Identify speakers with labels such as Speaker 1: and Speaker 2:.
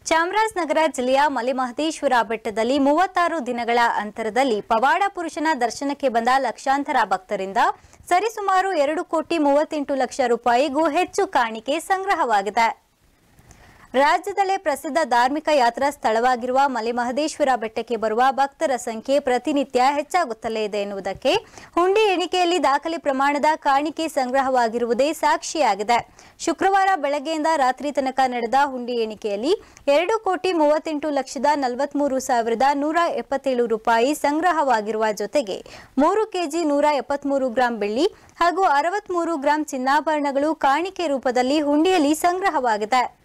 Speaker 1: ಚಾಮರಾಜನಗರ ಜಿಲ್ಲೆಯ ಮಲೆಮಹದೇಶ್ವರ ಬೆಟ್ಟದಲ್ಲಿ ಮೂವತ್ತಾರು ದಿನಗಳ ಅಂತರದಲ್ಲಿ ಪವಾಡ ಪುರುಷನ ದರ್ಶನಕ್ಕೆ ಬಂದ ಲಕ್ಷಾಂತರ ಭಕ್ತರಿಂದ ಸರಿಸುಮಾರು ಎರಡು ಕೋಟಿ ಮೂವತ್ತೆಂಟು ಲಕ್ಷ ರೂಪಾಯಿಗೂ ಹೆಚ್ಚು ಕಾಣಿಕೆ ಸಂಗ್ರಹವಾಗಿದೆ ರಾಜ್ಯದಲ್ಲೇ ಪ್ರಸಿದ್ಧ ಧಾರ್ಮಿಕ ಯಾತ್ರಾ ಸ್ಥಳವಾಗಿರುವ ಮಲೆಮಹದೇಶ್ವರ ಬೆಟ್ಟಕ್ಕೆ ಬರುವ ಭಕ್ತರ ಸಂಖ್ಯೆ ಪ್ರತಿನಿತ್ಯ ಹೆಚ್ಚಾಗುತ್ತಲೇ ಇದೆ ಎನ್ನುವುದಕ್ಕೆ ಹುಂಡಿ ಎಣಿಕೆಯಲ್ಲಿ ದಾಖಲೆ ಪ್ರಮಾಣದ ಕಾಣಿಕೆ ಸಂಗ್ರಹವಾಗಿರುವುದೇ ಸಾಕ್ಷಿಯಾಗಿದೆ ಶುಕ್ರವಾರ ಬೆಳಗ್ಗೆಯಿಂದ ರಾತ್ರಿ ತನಕ ನಡೆದ ಹುಂಡಿ ಎಣಿಕೆಯಲ್ಲಿ ಎರಡು ಕೋಟಿ ಮೂವತ್ತೆಂಟು ಲಕ್ಷದ ನಲವತ್ಮೂರು ಸಾವಿರದ ನೂರ ಎಪ್ಪತ್ತೇಳು ರೂಪಾಯಿ ಸಂಗ್ರಹವಾಗಿರುವ ಜೊತೆಗೆ ಮೂರು ಕೆಜಿ ನೂರ ಎಪ್ಪತ್ಮೂರು ಗ್ರಾಂ ಬೆಳ್ಳಿ ಹಾಗೂ ಅರವತ್ಮೂರು ಗ್ರಾಂ ಚಿನ್ನಾಭರಣಗಳು ಕಾಣಿಕೆ ರೂಪದಲ್ಲಿ ಹುಂಡಿಯಲ್ಲಿ ಸಂಗ್ರಹವಾಗಿದೆ